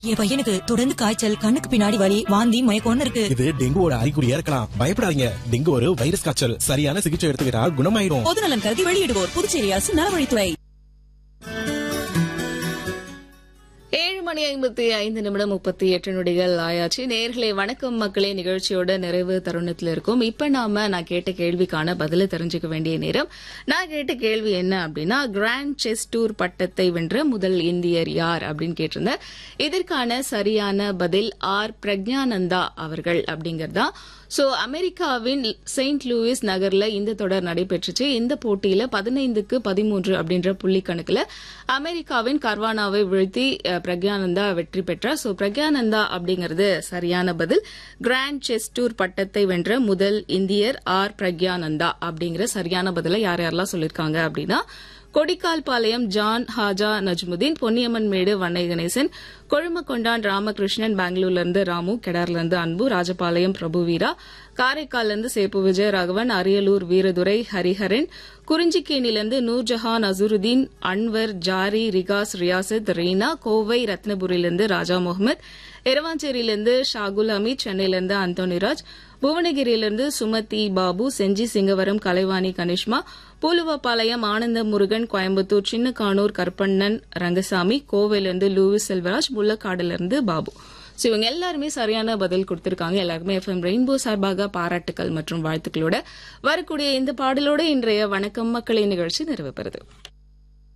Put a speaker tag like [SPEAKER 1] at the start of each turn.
[SPEAKER 1] என் பையனுக்கு தொடர்ந்து காய்ச்சல் கண்ணுக்கு பின்னாடி வலி வாந்தி மயக்கம்னு இருக்கு
[SPEAKER 2] இது டெங்குவோட அறிகுறியா இருக்கலாம் பயப்படாதீங்க டெங்கு ஒரு வைரஸ் காய்ச்சல் சரியான சிகிச்சை எடுத்துக்கிட்டா குணமாயிடும்
[SPEAKER 1] பொது நலன் கருதி வெளியிடுவோர் புதுச்சேரி அரசு நலவழித்துறை
[SPEAKER 3] ஏழு மணி ஐம்பத்தி ஐந்து நிமிடம் முப்பத்தி எட்டு நொடிகள் ஆயாச்சு நேர்களே வணக்கம் மக்களே நிகழ்ச்சியோட நிறைவு தருணத்துல இருக்கும் இப்ப நாம நான் கேட்ட கேள்விக்கான பதில தெரிஞ்சுக்க வேண்டிய நேரம் நான் கேட்ட கேள்வி என்ன அப்படின்னா கிராண்ட் செஸ் டூர் பட்டத்தை வென்ற முதல் இந்தியர் யார் அப்படின்னு கேட்டிருந்தேன் இதற்கான சரியான பதில் ஆர் பிரக்ஞானந்தா அவர்கள் அப்படிங்கறதா சோ அமெரிக்காவின் செயின்ட் லூயிஸ் நகர்ல இந்த தொடர் நடைபெற்றுச்சு இந்த போட்டியில பதினைந்துக்கு பதிமூன்று அப்படின்ற புள்ளி கணக்குல அமெரிக்காவின் கர்வானாவை வீழ்த்தி அஹ், பிரக்யானந்தா வெற்றி பெற்றார் சோ பிரக்யானந்தா அப்படிங்கிறது சரியான பதில் கிராண்ட் செஸ் டூர் பட்டத்தை வென்ற முதல் இந்தியர் ஆர் பிரக்யானந்தா அப்படிங்கிற சரியான பதில யார் யாரெல்லாம் சொல்லிருக்காங்க அப்படின்னா கொடிக்கால் பாளையம் ஜான் ஹாஜா நஜ்முதீன் பொன்னியம்மன் மேடு வண்ணை கணேசன் கொழுமக்கொண்டான் ராமகிருஷ்ணன் பெங்களூர்ல இருந்து ராமு கெடார்ல இருந்து அன்பு ராஜபாளையம் பிரபுவீரா காரைக்கால்ல இருந்து சேப்பு விஜயராகவன் அரியலூர் வீரதுரை ஹரிஹரன் குறிஞ்சிக்கேணிலிருந்து நூர்ஜஹான் அசுருதீன் அன்வர் ஜாரி ரிகாஸ் ரியாசத் ரீனா கோவை ரத்னபுரியிலிருந்து ராஜா முகமது எரவாஞ்சேரியிலிருந்து ஷாகுல் அமீத் சென்னையிலிருந்து அந்தோனிராஜ் புவனகிரியிலிருந்து சுமதி பாபு செஞ்சி சிங்கவரம் கலைவாணி கனிஷ்மா பூலுவப்பாளையம் ஆனந்த முருகன் கோயம்புத்தூர் சின்னக்கானூர் கருப்பண்ணன் ரங்கசாமி கோவையிலிருந்து லூவிஸ் செல்வராஜ் முள்ளக்காடுலிருந்து பாபு ஸோ இவங்க எல்லாருமே சரியான பதில் கொடுத்திருக்காங்க எல்லாருக்குமே எஃப்எம் ரெயின்போ சார்பாக பாராட்டுக்கள் மற்றும் வாழ்த்துக்களோட வரக்கூடிய இந்த பாடலோட இன்றைய வணக்கம் மக்களின் நிகழ்ச்சி நிறைவு பெறுது